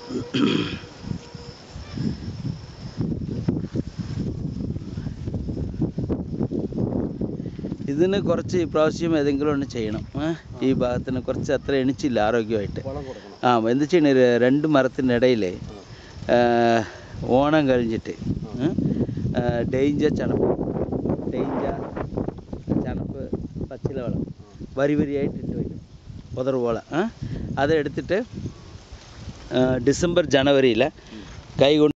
ഇതിന് കുറച്ച് ഇപ്രാവശ്യം ഏതെങ്കിലും ഒന്ന് ചെയ്യണം ഏ? ഈ ഭാഗത്തിന് കുറച്ച് അത്ര എണിച്ചില്ല ആരോഗ്യമായിട്ട് വളം കൊടുക്കണം ആ എന്ത് ചെയ്യണ രണ്ട് മരത്തിൻ്റെ ഇടയിലേ ഓണം കഴിഞ്ഞിട്ട് ഡേഞ്ച ചണപ്പ് ഡേഞ്ച ചണപ്പ് പച്ചില വളം വരി വരിയായിട്ട് ഇട്ട് വയ്ക്കും പുതർവോള അതെടുത്തിട്ട് ഡിസംബർ ജനുവരിയിൽ കൈ കൊണ്ട്